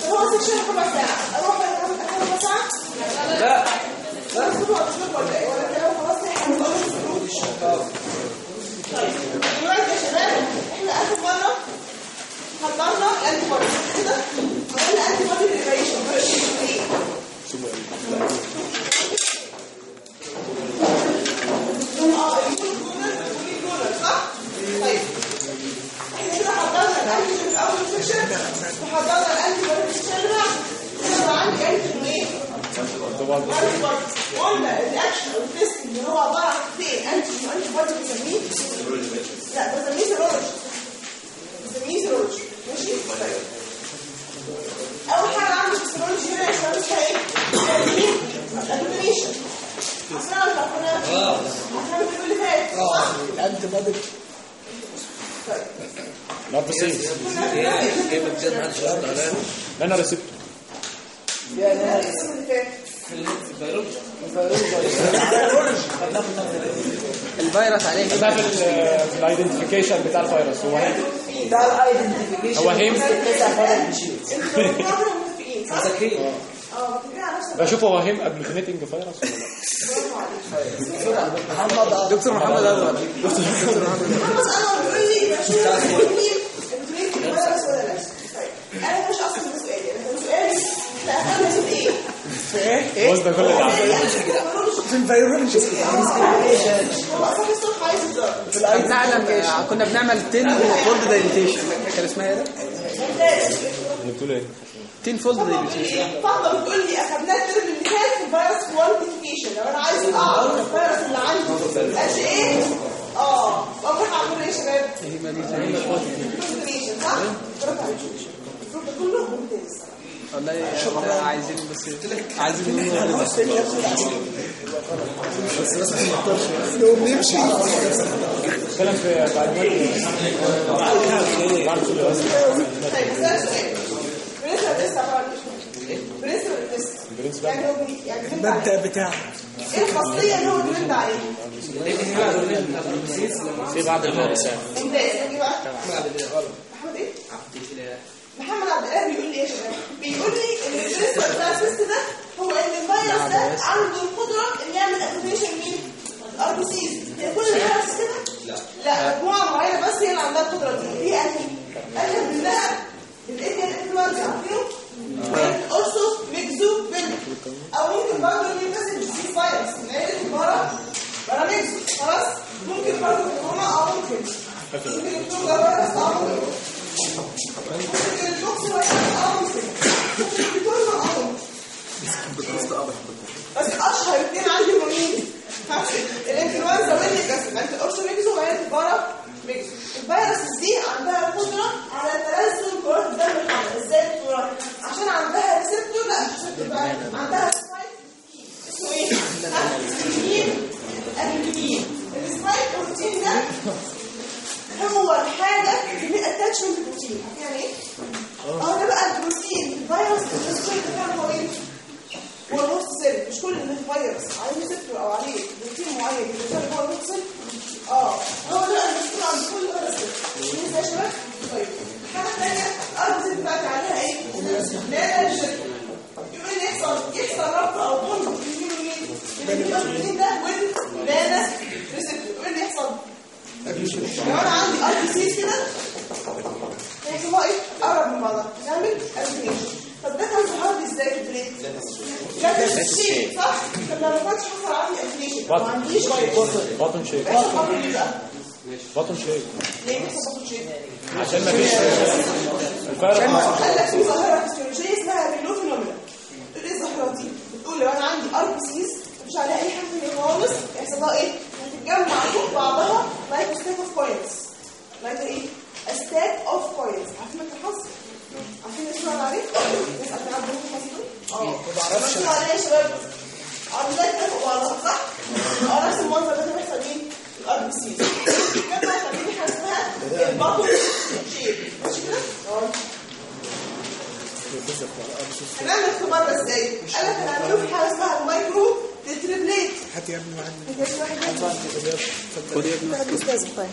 هو سكشن ربع ساعة اروح اخد ربع ساعة لا لا تدخلوا هتشربوا ولا ايه ولا كده خلاص احنا هنخلص طيب دلوقتي يا شباب احنا اخر مرة حضرنا الانتي بودي كده عملنا انتي بودي ريليشن ايه اه الكلونر والكلونر صح؟ طيب احنا كده حضرنا الانتي في اول سيكشن وحضرنا الانتي بودي في السيكشن اللي بعده كده بقى عندي انتي ايه؟ قلنا الاكشن او التست اللي هو عباره عن حاجتين انتي وانتي بودي بنسميه لا بنسميه سيرولوجي بنسميه سيرولوجي ماشي؟ طيب اول حاجه عندي في السيرولوجي هنا يا شباب اسمها ايه؟ الاكوميشن عشان انا فاكرها اه عشان الفيديو اللي فات اه الانتي بادي طيب نوت ذا سيم ايه بجد محدش يرد عليا انا ريسبت يعني ده الاسم اللي فات الفيروس عليه ده في الايدنتيفيكيشن بتاع الفيروس هو ده الايدنتيفيكيشن هو هيم؟ تسع فرق بشيء انتوا كلكم متفقين صح؟ مساكين اه متفقين على نفس بشوف هو هيم ابليكينيتنج فيروس ولا لا برافو عليك محمد دكتور محمد اول بس انا بيقول لي بشوف التكنيك التكنيك كويس ولا لا طيب انا مش اصلا ده سؤالي انا سؤالي احنا اخدنا في ايه؟ بص ده كل ده في الفيرولوجي هو اصلا الصبح عايز يضرب بنعلم كنا بنعمل 10 فولد دايليتيشن كان اسمها ايه ده؟ ممتاز اللي بتقول ايه 10 فولد دايليتيشن فاطمه بتقول لي اخدناه الترم اللي فات في الفيروس كوانتيفيكيشن لو انا عايز اعرف الفيروس اللي عندي قد ايه اه بروح اعمل ايه يا شباب؟ كوانتيفيكيشن صح؟ برافو عليك المفروض ده كله ممتاز والله احنا عايزين بس عايزين نقول نقوم نمشي اتكلم في تعليمات طيب اسالك سؤال برنسبل تيست عباره عن ايه؟ برنسبل تيست برنسبل؟ يعني هو بي- يعني بنت عليه. المبدأ بتاعه ايه الخاصيه اللي هو بنت عليه؟ في بعض المدرسات ممتاز ايه بقى؟ محمد ايه؟ محمد عبد الاله بيقول لي ايه يا شباب؟ بيقول لي ان البرنسبل بتاع التيست ده هو ان الفيروس ده عنده القدره انه يعمل اكتيفيشن مين؟ الار بي سيز هي كل الفيروس كده؟ لا لا مجموعه معينه بس هي اللي عندها القدره دي هي انهي؟ اشهر منها الايديا الانفلونزا عارفينه؟ اورسو ميكزو بيل او ممكن برضه النيوكاسل ديزيز فيروس من عيله البارا بارا ميكزو خلاص ممكن برضه الكورونا او ممكن ممكن الكورونا فيروس او ممكن ممكن البوكس فيروس او ممكن ممكن الكورونا او ممكن بس اشهر اثنين عندي هم مين؟ ها؟ الانفلونزا والنيوكاسل انت اورسو ميكزو وعيله البارا ميكزو الفيروس دي عندها قدره على تنزل كرات الدم الحمراء ازاي الكرات؟ عشان عندها ريسبتور لا مش ريسبتور بقى عندها سبايك اسمه ايه؟ ها؟ الكمين الكمين السبايك بروتين ده هو الحاجه اللي اتاتشمنت بروتين يعني ايه؟ اه ده بقى البروتين الفيروس الريسبتور بتاعه هو ايه؟ هو الهوست سيل مش كل اللي فيروس عليه ريسبتور او عليه بروتين معين بيشتغل جوه الهوست سيل اه هو ده المسؤول عن كل فيروس مين يا شباب؟ طيب الحاجه الثانيه الارض سيل بتاعتي عليها ايه؟ لا ريسبتور يقول لي يحصل يحصل ربط او بوند بين مين ومين؟ البروتين ده واللانا ريسبتور يقول لي يحصل لو انا عندي ار بي سيز كده هيحصل لها ايه؟ قرب من بعضها تعمل ابليكيشن طب ده كان ظهر لي ازاي في البريد؟ لا ده الشيء صح؟ طب لو ما كنتش حصل عندي ابليكيشن ما عنديش فيروس بطن شيك ايش الخطر ليه بقى؟ بطن شيك ليه بيحصل بطل شيء؟ عشان ما فيش الفيروس قال لك في ظاهره فسيولوجيه اسمها بيلو فينومينا تقول ايه الظاهره دي؟ بتقول لو انا عندي ار بي سيز مش عليها اي حاجه ثانيه خالص يحصل لها ايه؟ هتتجمع فوق بعضها لايك ستيك اوف كوينز لايك ايه؟ ستاك اوف كوينز عارفين الحظ؟ عارفين الشغل عليه؟ نسال كده عندكم الحظ اه ما بعرفش عليه يا شباب عملات فوق بعضها صح؟ اه نفس المنظر ده بيحصل مين؟ الار بي سيز كده خليني حاجه اسمها البطل شيب ماشي كده؟ اه هنعمل اختبار ده ازاي؟ قال لك هنعمله في حاجه اسمها المايكرو تتريبليت هات يا ابني واحد انت مش واحد خد يا ابني استاذ طيب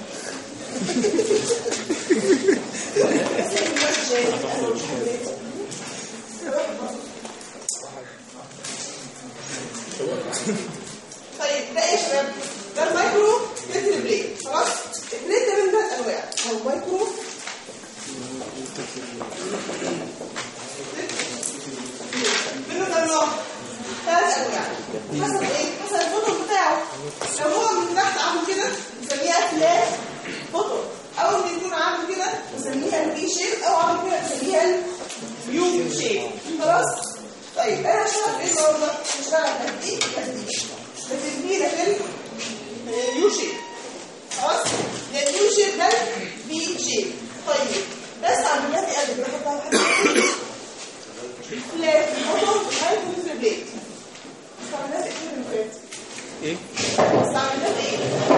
حسب ايه حسب الفوتون بتاعه لو هو من تحت عامل كده نسميها فلات فوتون او ان يكون عامل كده نسميها البي شيب او عامل كده نسميها اليو شيب خلاص طيب انا هشتغل ايه النهارده هشتغل قد ايه قد ايه بتدينا في اليو شيب خلاص ده اليو شيب ده بي شيب طيب بس عمليات ايه قد بحطها بحطها فلات فوتون هايبوثيرابيت بليت استعملناها في ايه من فات ايه؟ استعملناها في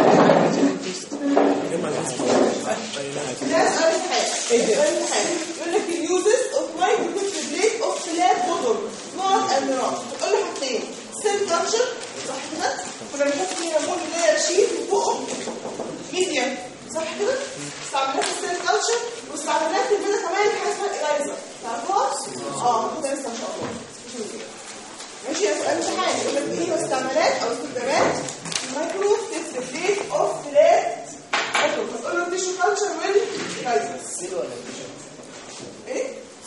ايه ناس قالت حاجه قالت حاجه يقول لك اليوزز اوف مايكروكليت بليت اوف فلات فوتون نوت اند نوت تقول لي حاجتين سيل كلتشر صح كده كنا بنحط فيها مول لاير شيت وفوقه ميديم صح كده استعملناها في السيل كلتشر واستعملناها في الميدا كمان في حاجه اسمها الايزر تعرفوها اه كده لسه ان شاء الله ماشي يا سؤال امتحان يقول لك ايه استعمالات او استخدامات مايكرو تسبليت اوف فلات تقول له تيشو كلتشر والايزر ايه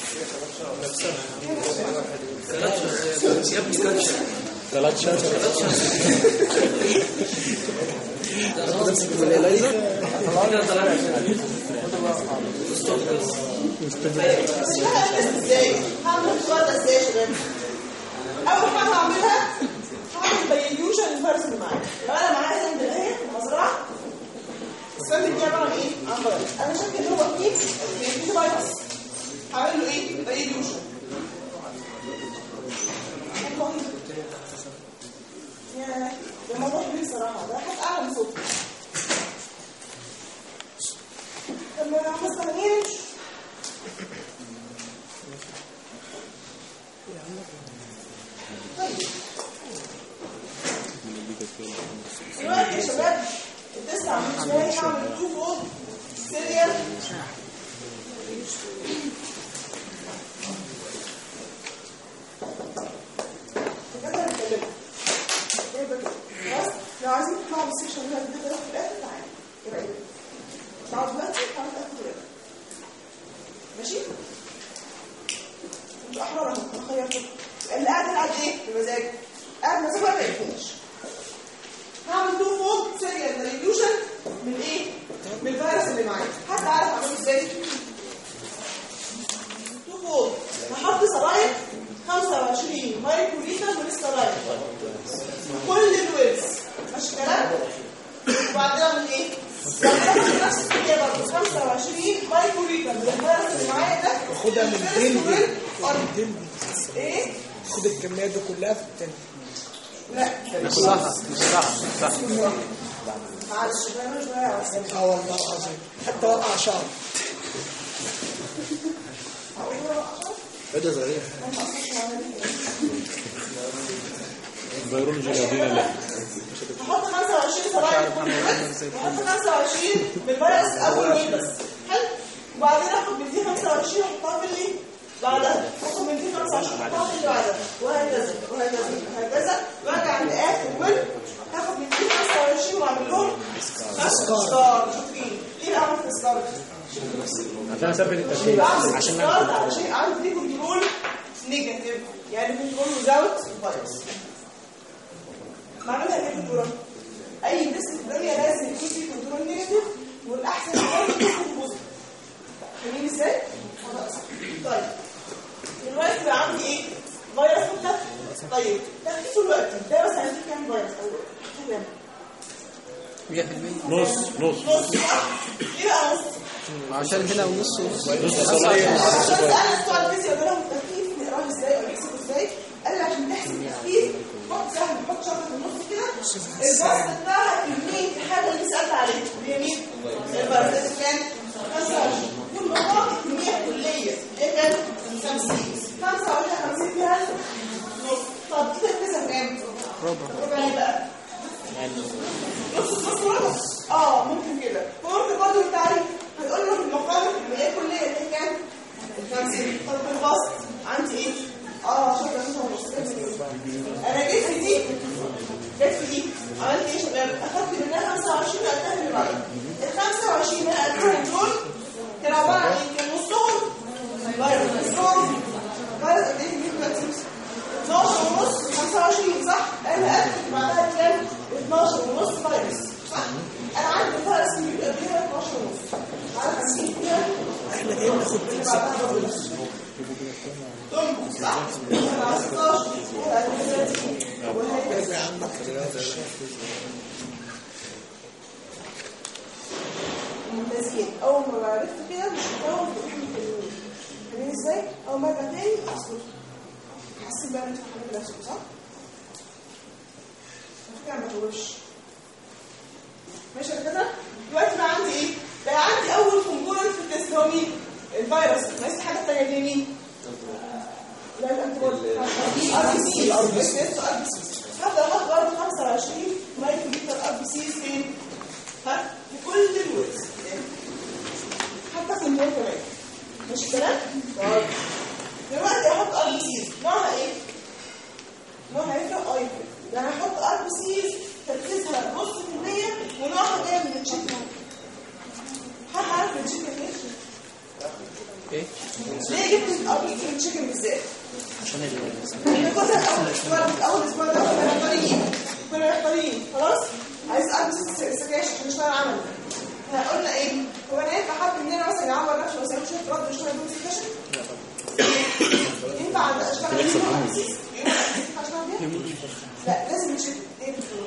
يا ابني كلتشر ثلاث شهور بس لا هعمل ازاي هعمل السؤال ده ازاي يا شباب اول حاجه هعملها هعمل بيليوشن للفيروس اللي معايا لو انا معايا سند اهي في المزرعه السند دي عباره عن ايه عن فيروس انا شايف ان هو فيه فيه فيروس هعمل له ايه بيليوشن يا ده الموضوع كبير صراحه ده حتى اعلى من صوتي طب ما انا مستنيين طيب دلوقتي يا شباب التست عامل ازاي هعمل تو فولد سيريال لو عايزين تطلعوا السيشن اللي هتبدا في الاخر تعالى ايه رايك؟ تعالوا دلوقتي تعالوا تاخدوا بالك ماشي؟ انتوا احرار اهو انا خيرتكم اللي قاعد قاعد ايه بمزاجه قاعد مزاجه ما يفهمش هعمل تو فولد سيريال ريديوشن من ايه من الفيروس اللي معايا حد عارف اعمله ازاي تو فولد هحط سراير 25 مايكرو لتر من السراير كل الويلز ماشي الكلام وبعدين اعمل ايه بعدين نفس الكميه برضه 25 مايكرو لتر من الفيروس اللي معايا ده خدها من الدين دي ايه خد الكميات دي كلها في التاني لا صح مش صح صح معلش بقى مش بقى اه والله العظيم حتى وقع شعر ايه صغير فيرولوجي الذين لا نحط 25 سراير نحط 25 بالفيروس اول ويل بس حلو وبعدين اخد من دي 25 احطها في اللي بعدها اخد من دي 25 احطها في اللي بعدها وهكذا وهكذا وهكذا وارجع عند اخر ويل هاخد من دي 25 واعمل لهم تذكار شاطرين ليه بعمل تذكار؟ عشان اثبت التشغيل بعمل عشان تذكار نعمل عشان عندي كنترول نيجاتيف يعني كنترول وزاوت فيروس بعملها ايه كنترول؟ اي تيست في الدنيا لازم يكون فيه كنترول نيجاتيف والاحسن كمان يكون بوزيتيف فاهمين ازاي؟ خلاص. طيب دلوقتي بقى عندي ايه؟ فيروس مختلف طيب تخفيف الوقت ده مثلا هيديك كام فيروس او كام؟ 100% نص نص نص صح؟ ليه بقى نص؟ عشان هنا ونص ونص نص صلاحية عشان سألنا بتوع الفيزياء قالوا لهم التخفيف نقراه ازاي او نحسبه ازاي؟ قال لي عشان تحسب التخفيف حط سهم حط شرط في النص كده البسط بتاعها كمية الحاجة اللي سألت عليها اللي هي مين؟ البرد كان 25 والموضوع كمية كلية هي كانت 50 25 50 فيها نص طب كده الكسر كام؟ ربع ربع ايه بقى؟ نص نص ربع اه ممكن كده فممكن برضه التعريف هتقول له في المقام اللي هي كلية اللي هي كام؟ 50 طب في البسط عندي ايه؟ اه شكرا ونص انا جيت في دي جيت في دي عملت ايه يا شباب؟ اخدت منها 25 وقتها اللي بعدها ال 25 اللي انا قلتهم دول كانوا عباره عن ايه؟ كان نصهم فيروس نصهم فيروس قد ايه كميه دلوقتي؟ 12 ونص 25 صح؟ انا قد كلهم صح؟ على 16 على 30 وهكذا ممتازين اول ما عرفت كده مش هتعرف تروح التلميذ فاهمين ازاي؟ اول ما ارجع تاني اسكت حاسين بقى ان انتوا حاجه نفسكم صح؟ على فكره ما بطولش ماشي يا كده؟ دلوقتي بقى عندي ايه؟ بقى عندي اول كومبوننت في التست هو مين؟ الفيروس ناقص حاجه ثانيه دي مين؟ لا الانتيبودي ار بي سي ار بي سي هبدا اخد برضه 25 مايكرو لتر ار بي سي فين؟ ها؟ في كل الويز حتى في النور كمان ماشي الكلام؟ طيب دلوقتي احط ار بي سيز نوعها ايه؟ نوعها هيفرق اه يفرق يعني هحط ار بي سيز تركيزها نص في المية ونوعها جاية من التشيكن حد عارف التشيكن ليه؟ ايه ليه جبت الار بي سي من التشيكن بالذات؟ عشان ال كنا اول اسبوع اول اسبوع ده كنا محتارين كنا محتارين خلاص عايز ار بي سي سكاش عشان نشتغل عمل قلنا ايه؟ هو انا ينفع حد مننا مثلا يعمر نفسه بس يعمل شويه رد يشتغل بدون سكاشن؟ ينفع عند اشتغل بدون ار بي سي؟ ينفع اشتغل بيها؟ لا لازم نشوف ايه بالظبط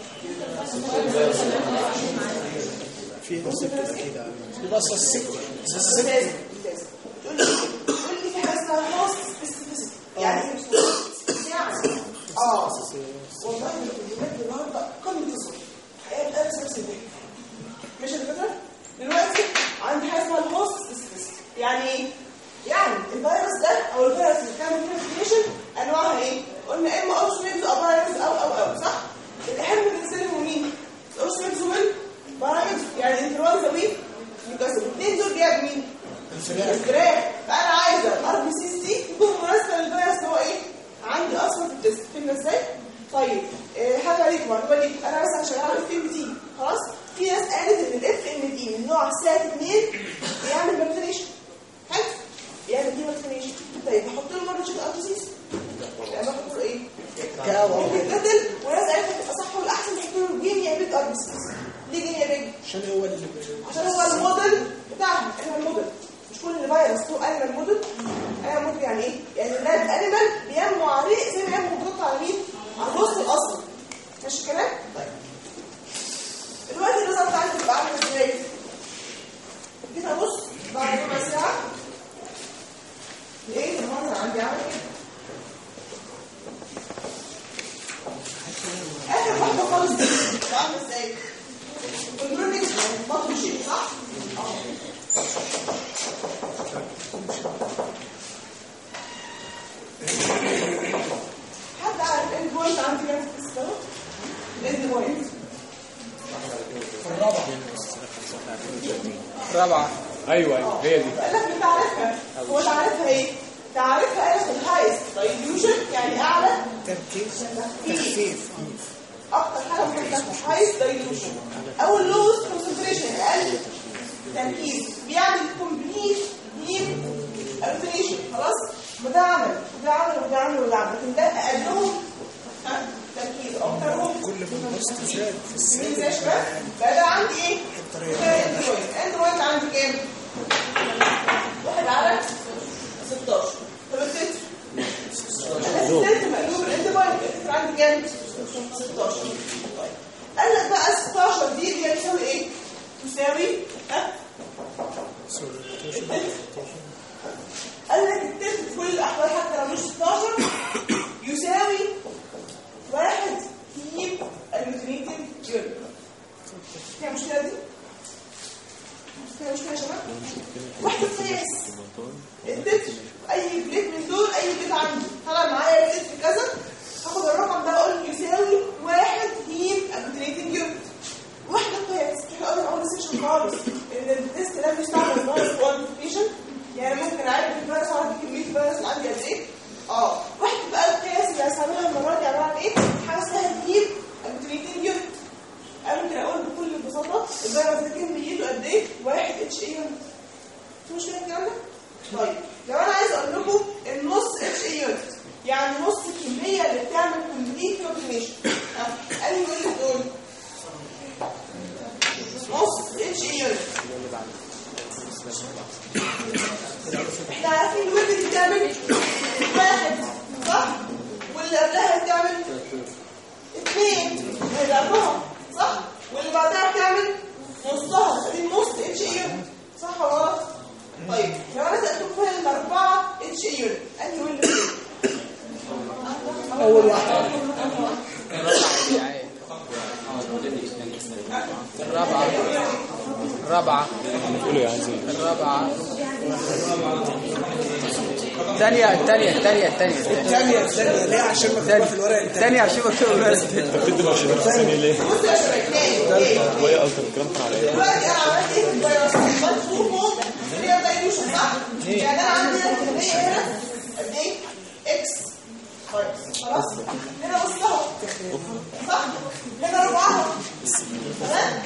في بس كده بس السكر لازم لازم تقول لي تقول لي في حاجه اسمها هوست سبيسيفيسيتي يعني ايه specificity؟ يعني اه والله الكلمات النهارده قمه الصوت حقيقه الان نفس الفكره مش الفكره دلوقتي عندي حاجه اسمها الهوست سبيسيفيسيتي يعني ايه يعني الفيروس ده او الفيروس اللي بتعمل كونفيجريشن انواعها ايه قلنا اما اوسميبز او بارايمز او او او صح الاهم بالنسبه لي هو مين الاوسميبز والبارايمز يعني انفلونزا وي نيوكاسل الاثنين دول جاب مين الفراخ فانا عايزه الار بي سي دي تكون مناسبه للفيروس اللي هو ايه عندي اصلا في التست فهمنا ازاي طيب إيه حاجه عليكم معلومه ليكم انا مثلا شغاله على اف ام تي خلاص في ناس قالت ان الاف ام تي من نوع سات 2 بيعمل فاكسينيشن حلو بيعمل دي فاكسينيشن طيب احط له مره شيك ارتوسيس يعني احط له ايه ممكن تقتل وناس قالت هتبقى صح والاحسن نحط له جينيا بيج ارتوسيس ليه جينيا بيج عشان هو اللي عشان هو الموديل بتاعهم احنا الموديل مش كل فيروس له انيمال موديل انيمال موديل يعني ايه؟ يعني ده الانيمال بينمو عليه زي ما ينمو بالضبط على مين؟ على الوسط الاصلي ماشي الكلام؟ طيب دلوقتي الريزلت بتاعتي تبقى عامله ازاي؟ جيت ابص بعد ربع ساعه لقيت المنظر عندي عامل كده اخر واحده خالص دي بتبقى عامله ازاي؟ البرونيك بطل شيء صح؟ حد عارف الاند بوينت عندي كام في السنه؟ الاند بوينت رابعة ايوه ايوه هي دي قال لك انت عارفها هو تعرفها ايه؟ تعرفها قال لك الهايست دايليوشن يعني اعلى تركيز تخفيف تخفيف اكتر حاجه مهمه هايست دايليوشن او اللوست كونسنتريشن اقل تركيز بيعمل كومبليت ديب التريشن خلاص وده عمل وده عمل وده عمل وده عمل لكن ده اقلهم ها، تركيز اكترهم كل ما الوسط زاد في مين السن زي يا شباب بقى ده عندي ايه؟ الطريقة. ده اندرويد اندرويد عندي كام؟ واحد على 16 طب التتر التتر مقلوب الاندرويد التتر عندي كام؟ 16 طيب قال لك بقى 16 دي اللي هي بتساوي ايه؟ تساوي ها؟ التتر قال لك التتر في كل الاحوال حتى لو مش 16 يساوي واحد كيب المتريتد يوري فيها مشكلة دي؟ فيها مشكلة يا شباب؟ واحدة قياس التتر أي بليت من دول أي بليت عندي طلع معايا التتر كذا هاخد الرقم ده أقول يساوي واحد كيب المتريتد يوري واحدة قياس احنا قلنا أول سيشن خالص إن التست ده بيستعمل ناقص كوانتيفيكيشن يعني ممكن أعرف الفيروس أعرف كمية الفيروس اللي عندي قد إيه اه واحد بقى القياس اللي هستعملها المرة دي عبارة عن إيه؟ حاجة اسمها كيب المتريتد يوري انا ممكن اقول بكل بساطه الفيروس ده كميته قد ايه؟ واحد اتش اي يونت في مشكله الكلام ده؟ طيب لو انا عايز اقول لكم النص اتش اي يونت يعني نص الكميه اللي بتعمل كومبليت كومبينيشن انهي يقول لي دول؟ نص اتش اي يونت احنا عارفين الويب اللي بتعمل واحد اول واحده الرابعة الرابعة قولوا يا عزيز الرابعة الثانية الثانية الثانية الثانية الثانيه الثانيه ليه عشان مكتوبه في الورق الثاني الثانية عشان مكتوب الولد انت بتدي مؤشرات ثانيه ليه؟ بص يا شباب تاني تاني وهي قصدك الكلام كان على ايه؟ دلوقتي انا عملت ايه في الفيروس مطلوب فوق اللي هي دايلوشن صح؟ يعني انا عندي هنا الكميه هنا قد ايه؟ اكس طيب خلاص هنا وسطها صح؟ هنا ربعها تمام؟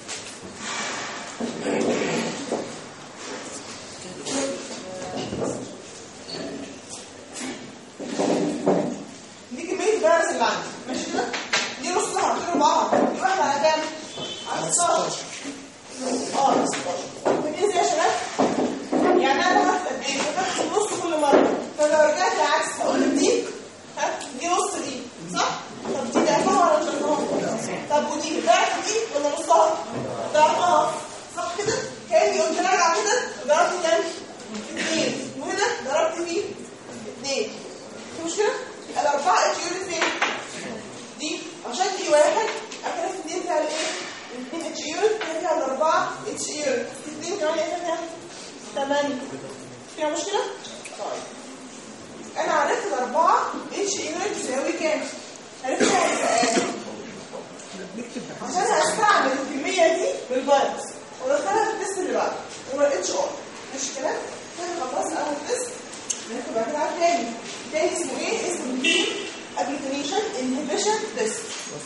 دي كميه الفيروس اللي عندي ماشي كده؟ دي نصها دي ربعها دي واحده على كام؟ على 16 اه 16 فكده يا شباب يعني انا هاخد قد ايه؟ هاخد النص كل مره فلو رجعت العكس هقول لك دي ها دي نص دي صح؟ طب دي ضعفها ولا مش ضعفها؟ طب ودي ضعف دي ولا نصها؟ ضعفها صح كده؟ كاني قلت راجع كده ضربت كام؟ اثنين وهنا ضربت فيه اثنين في مشكله؟ يبقى الاربعه اتش يونت فين؟ دي عشان دي واحد اكلت اتنين فيها الايه؟ اتنين اتش يونت فيها الاربعه اتش يونت اتنين كمان ايه فيها؟ تمانية فيها مشكلة؟ طيب انا عرفت الاربعه اتش يونت تساوي كام؟ عرفتها ازاي؟ عشان هستعمل الكمية دي بالفيروس وادخلها في التست اللي بعده هو الاتش ار مش كده؟ كده خلصنا اول تيست ناخد بعد كده على التاني التاني اسمه ايه؟ اسمه دي ابليكيشن انهبيشن تيست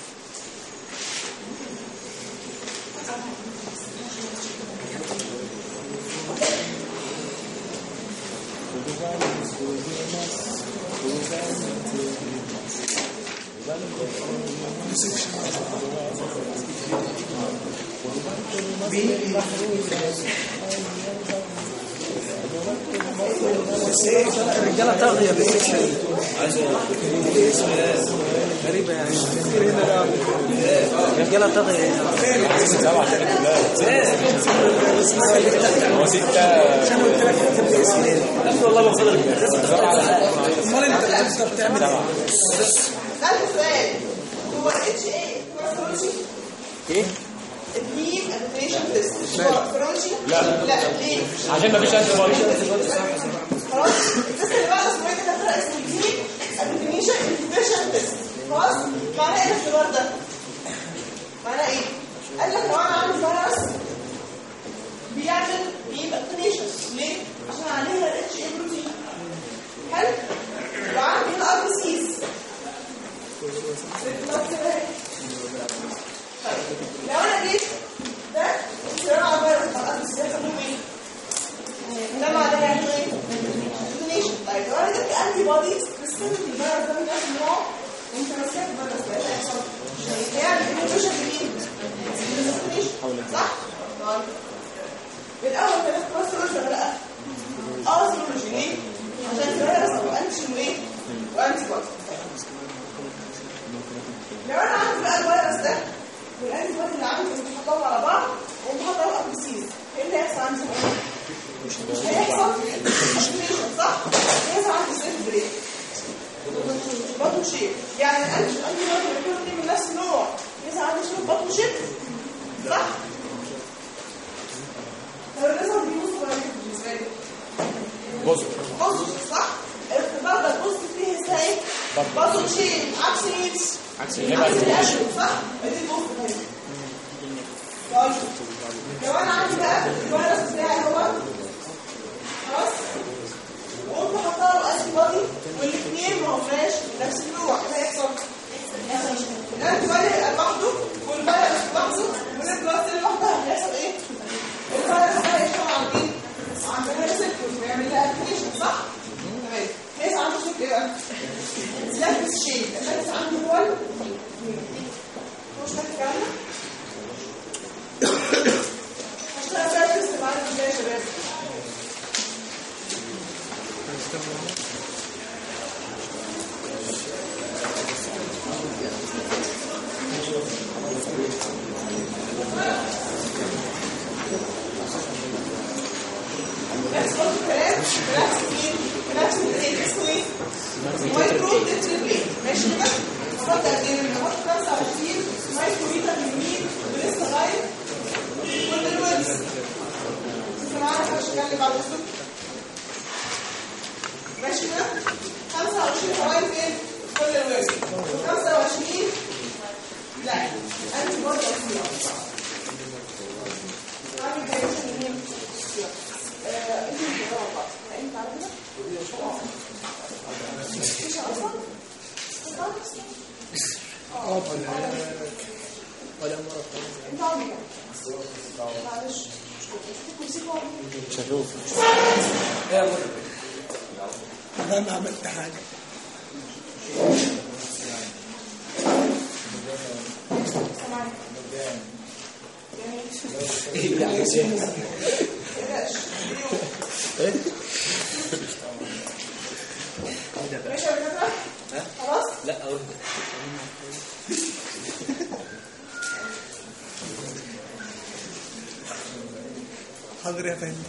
الرجالة طاغية في السكشن غريبة يعني كتير هنا ده الرجالة طاغية هنا سبعة عشان الولاد هو ستة عشان قلت لك اكتب لي اسمين والله بفضل امال انت بتقدر تعمل ايه؟ سألت سؤال هو اتش ايه كورسولوجي ايه؟ الهيم ابليكيشن تيست مش كورسولوجي لا. لا ليه؟ عشان ما فيش انت باري خلاص التست اللي بعده اسمه ايه كده اسمه الهيم ابليكيشن انهبيشن تيست خلاص معناه ايه الاختبار ده؟ معناه ايه؟ قال لك لو انا عندي فيروس بيعمل هيم ابليكيشن ليه؟ عشان عليها الاتش اي بروتين حلو؟ يبقى عندي هنا ار بي سيز لو انا جيت ده السيرة على فيروس على الارض بيحصلوا ايه؟ ده معناه يعني ايه؟ ديتونيشن طيب لو انا جبت انتي بوديز سبيسيفيك الفيروس ده من نفس النوع وانت ماسكها في الفيروس ده ايه هيحصل؟ هيعمل انهبيشن لمين؟ ديتونيشن صح؟ طيب بالاول كانت كروسولوجي ولا لا؟ اه سولوجي ليه؟ عشان الفيروس وانتي وايه؟ وانتي بوديز لو انا عندي بقى الفيروس ده والانتي بودي اللي عندي كنت بحطهم على بعض وقمت حاطه له ابسيس ايه اللي هيحصل عندي مش هيحصل activation، صح؟ هيحصل عندي سيلف بريك بطن شيب يعني الانتي الانتي بودي اللي بيكونوا اتنين من نفس النوع يحصل عندي شنو بطن شيب صح؟ لو الرسم دي بص ولا بالنسبه لي بص بص صح؟ الاختبار ده بص فيه ازاي؟ بطن شيب عكس مين؟ عكس عكس الأشهر صح؟ ادي البوست طيب طيب لو انا عندي بقى الفيروس بتاعي هو خلاص وقمت حاطه له انتي بودي والاثنين ما هماش نفس النوع ايه هيحصل؟ الانتي بودي هيبقى لوحده والفيروس لوحده والبلاس اللي لوحدها هيحصل ايه؟ الفيروس ده هيشتغل على مين؟ عند الريسبتور ويعمل لها اكتيفيشن صح؟ تمام هيحصل عنده شكل ايه بقى؟ لابس شيء اللابس عنده هو ال- مش فاكر الكلام ده؟ هشتغل بقى تيست معانا ازاي يا شباب؟ نفس برضه الكلام بنفس مين؟ بنفس الايه؟ اسمه ايه؟ البرود تريبليت ماشي كده هحط قد ايه هحط 25 مايكروميتر يمين ولسه غايب كل الويبس انت معايا مش هتكلم بعد الصبح ماشي كده 25 حوالي فين كل الويبس 25 لا انت برضه اصلا عامل دايركشن يمين آه، انت مش بتدور بقى. انت عارف كده؟ مش اصلا اه ولا ولا مرة انت عارف معلش مش مش هشوف انا ما عملت حاجة يعني ايه ماشي يا دكاتره خلاص لا اقول حاضر يا فندم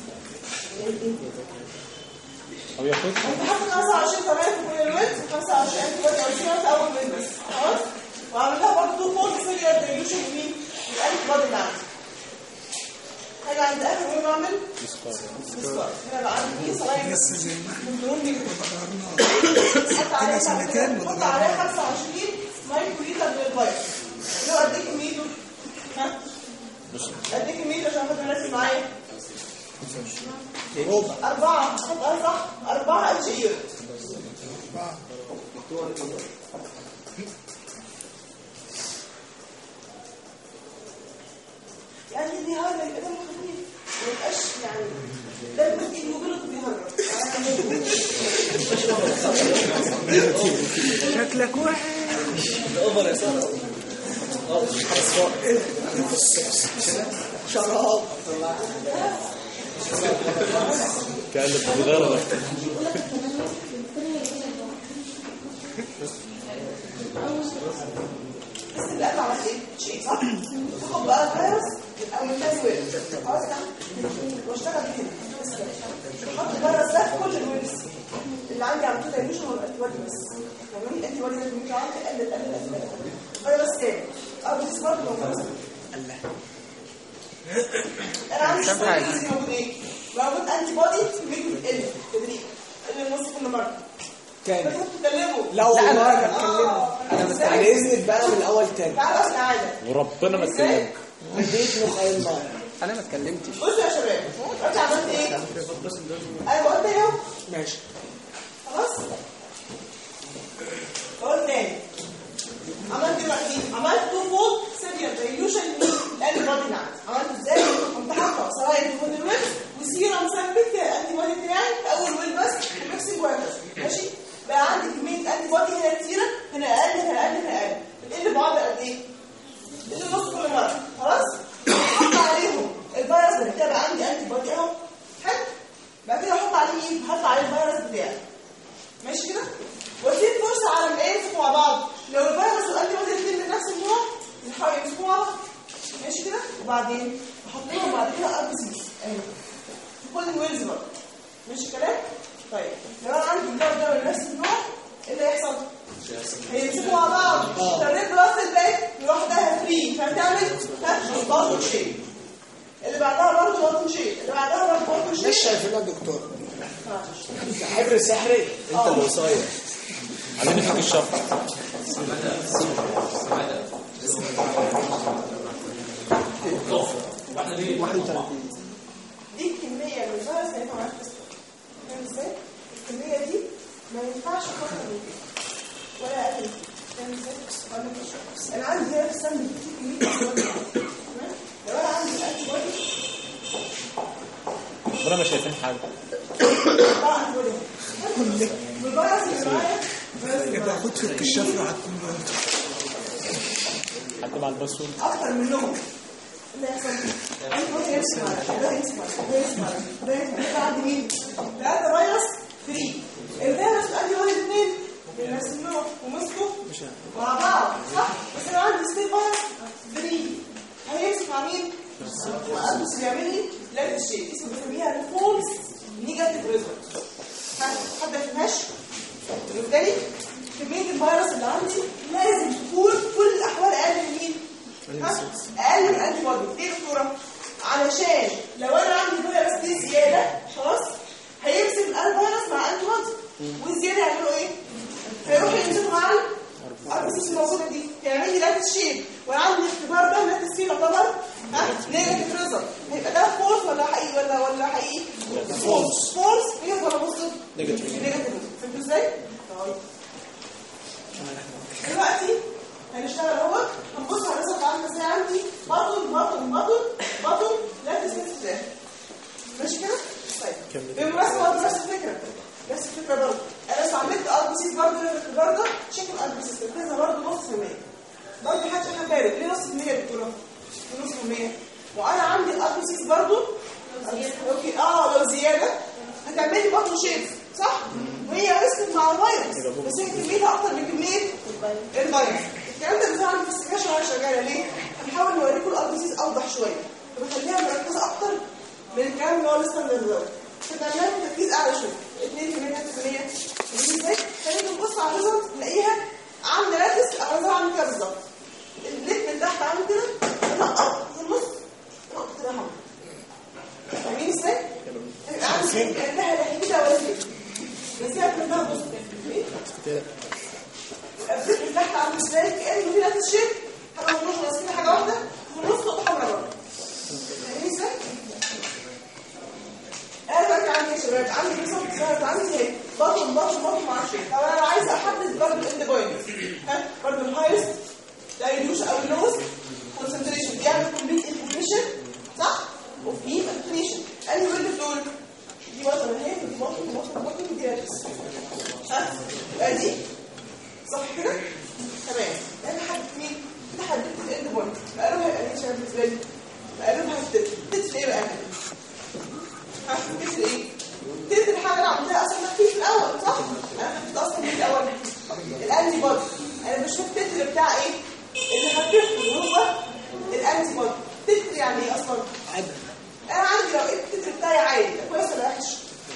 او ياخد انت حاطط 25 كمان في كل الويت و25 انت وقت 20 في اول ويت بس خلاص وعامل لها برضه تو فولد سيليار دايلوشن مين الانتي بودي اللي عندي حاجه عند اخر وين بعمل مسكار هنا بقى عندي ايه صلايم بس زي ما احنا كنترول دي غيرناه حط عليها سنتين حط عليها 25 مايكرو لتر من الفيروس اللي هو قد ايه كميته؟ ها؟ قد ايه كميته عشان خاطر الناس معايا؟ ربع أربعة حط أربعة أربعة اتش إير يعني دي هذا الإدم خفيف ما يبقاش يعني ده بس يقولوا بيهرب شكلك وحش اوفر يا ساره شراب كانت بغرة بس الأكل عملت إيه؟ شيء صح؟ تاخد بقى الفيروس أو من تاني ويب خلاص كده واشتغل هنا بحط الفيروس ده في كل الويبس اللي عندي على طول يمشي هو الأنتي بودي بس فاهماني الأنتي بودي لازم يمشي عندي قلل قلل قلل فيروس تاني أو بس برضه موجود أنا عندي كم حاجة؟ سبيس موجود إيه؟ موجود أنتي بودي كميته بتقل تدريج اللي النص كل مرة تاني بس بتتكلموا لا والله ما بتكلم آه. انا بس على اذنك بقى من الاول تاني تعالوا أصل عادة وربنا ما اتكلم اديت له خير النار انا ما اتكلمتش بصوا يا شباب انت عملت ايه؟ انا قلت اهو ماشي خلاص قول تاني عملت ايه بقى دي؟ عملت تو فولد سيريال دايلوشن للانتي بودي نعم عملت ازاي؟ قمت حاطه سراير في كل الويب وسيرم ثبت الانتي بودي بتاعي في اول ويل بس وميكسنج وهكذا ماشي؟ بقى عندي كميه انتي بودي هنا كتيره هنا اقل هنا اقل هنا اقل بتقل بعض قد ايه؟ بتقل نص كل مره خلاص؟ حط عليهم الفيروس اللي بتاعي عندي انتي بودي اهو حلو بعد كده احط عليه ايه؟ احط عليه الفيروس بتاعي ماشي كده واديك فرصه على ما ايه يمسكوا مع بعض لو الفيروس والانتي بودي الاثنين من نفس النوع يحاولوا يمسكوا مع بعض ماشي كده وبعدين احط لهم بعد كده ار بي سي اهي في كل الويلز بقى ماشي كلام طيب لو انا عندي الدواء ده من نفس النوع ايه اللي هيحصل هيمسكوا مع بعض الريد بلس الباك لوحدها فري فهتعمل برضه شيء اللي بعدها برضه برضه شيء اللي بعدها برضه برضه مش شيء شايفين يا دكتور حبر سحري انت اللي قصير عايزين نفك الشفر دي الكمية من الفيروس اللي انت معاك فاهم ازاي؟ الكمية دي ما ينفعش اكتر من كده ولا اقل فاهم ازاي؟ ولا مش انا عندي هنا في السم في كمية أنتي بودي. تمام؟ لو انا عندي انتي بودي ربنا مش شايفين حاجة بقى انتي بودي والفيروس اللي معايا فيروس يبقى خد فك الشفرة على الكمبيوتر حد مع الباسورد اكتر منهم اللي هيحصل انتي بودي يمسك معايا ده يمسك معايا ده يمسك معايا ده يمسك معايا ده عندي مين؟ ثلاثة فيروس فري الفيروس والانتي بودي الاثنين من نفس النوع ومسكوا مع بعض صح بس انا عندي ستيل فايروس فري هيمسك مع مين؟ مع البس بيعمل لي لا الشيء اسمه بنسميها الفولس نيجاتيف ريزلت حد ما يفهمهاش بالتالي كميه الفيروس اللي عندي لازم تكون في كل الاحوال اقل من مين؟ ها؟ اقل من انتي بودي ليه يا دكتوره؟ علشان لو انا عندي فيروس دي زياده خلاص هيمسك الفيروس مع انتي بودي والزياده يعملوا ايه؟ هيروحوا يمسكوا مع الاربسيس الموجوده دي هيعمل لي لاتس شيب وانا عندي الاختبار ده لاتس فيه يعتبر ها نيجاتيف ريزلت هيبقى ده فولس ولا حقيقي ولا ولا حقيقي؟ فولس فولس ايه ولا بوزيتيف؟ نيجاتيف نيجاتيف فهمتوا ازاي؟ طيب دلوقتي هنشتغل اهو هنبص على الرسمه بتاعتنا ازاي عندي بطل بطل بطل بطل لا تثبت ازاي ماشي كده؟ طيب بالمناسبه برضه نفس الفكره نفس الفكره برضه انا استعملت ار بي سيز برضه في الاختبار ده شكل ار بي سيز تركيزها برضه نص في المية برضه حاجه احنا بارد ليه نص في المية يا دكتوره؟ ليه نص في المية؟ وانا عندي الار بي سيز برضه اوكي اه لو زياده هتعمل لي بطن شيب صح؟ وهي ريسك مع الفيروس بس هي كميتها اكتر من كميه الفيروس الكلام ده بيظهر في السكاشن وانا شغاله ليه؟ هنحاول نوريكم الار بي سيز اوضح شويه وبخليها مركزه اكتر من الكلام اللي هو لسه من فتعملها تركيز اعلى شويه 2 في 100 في 100 ازاي؟ خلينا نبص على الريزلت نلاقيها عامله راتس او زي عامله كده بالظبط الليت من تحت عامل كده نقط في النص نقط كده حمرا فاهمين ازاي؟ هيبقى عامل كانها لحيه كده وزن بس هي كلها بص الابزيت من تحت عامل ازاي؟ كانه في راتس شيب حاجه من النص كده حاجه واحده وفي النص نقطه حمرا برضه فاهمين ازاي؟ انا بقى عندي يا شباب عندي بالظبط ظهرت عندي هيك بطن بطن بطن ما اعرفش ايه طب انا عايزه احدد برضه الاند بوينت ها برضه الهايست دايلوش او اللوست كونسنتريشن بيعمل كومبليت انفورميشن صح وفي انفورميشن انهي ويند دول دي بطن اهي ودي بطن بطن بطن دي راتس ها يبقى دي صح كده تمام انا حددت مين كده حددت الاند بوينت قالوا هيبقى ايه يا شباب بالنسبه لي قالوا هتدت تدت ايه بقى هتدت ايه تدت الحاجه اللي عملتها اصلا في في الاول صح انا حطيت اصلا في الاول الانتي بودي انا مش التتر بتاع ايه اللي هتفته هو الانتي بودي تتر يعني ايه اصلا انا عندي لو التتر بتاعي عالي ده كويس ولا وحش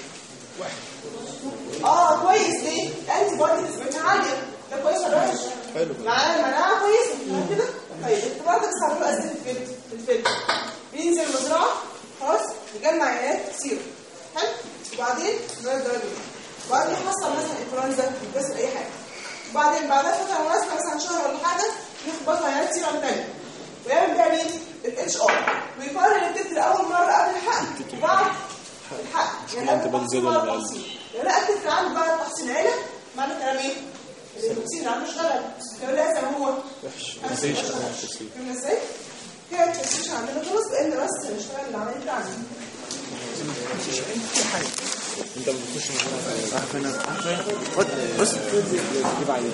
اه كويس ليه الانتي بودي نسبتها عاليه ده كويس ولا وحش حلو معانا مناعه كويسه تمام كده طيب انت برضه بتستعملوا ازاي في الفيلم في الفيلم بينزل المزرعه خلاص يجمع عينات كتير حلو وبعدين درجه درجه وبعدين يحصل مثلا انفلونزا بس اي حاجه وبعدين بعدها فتره مناسبه مثلا شهر ولا حاجه ياخد برضه عينات كتير عن تاني ويعمل بيها مين؟ الاتش ار ويقارن التتر اول مره قبل الحقن وبعد الحقن يعني قبل التحصين ولا التحصين لو لقى التتر عنده بعد التحصين عيله معنى كلام ايه؟ التوكسين اللي عنده اشتغل لو لقى زي ما هو وحش نفس مفيش الاشتغل. تفسير فاهمة ازاي؟ كده التوكسين عندنا خلاص بقينا بس نشتغل العمليه بتاعنا انت بتخش من عارف انا عارف بص تجيب عليه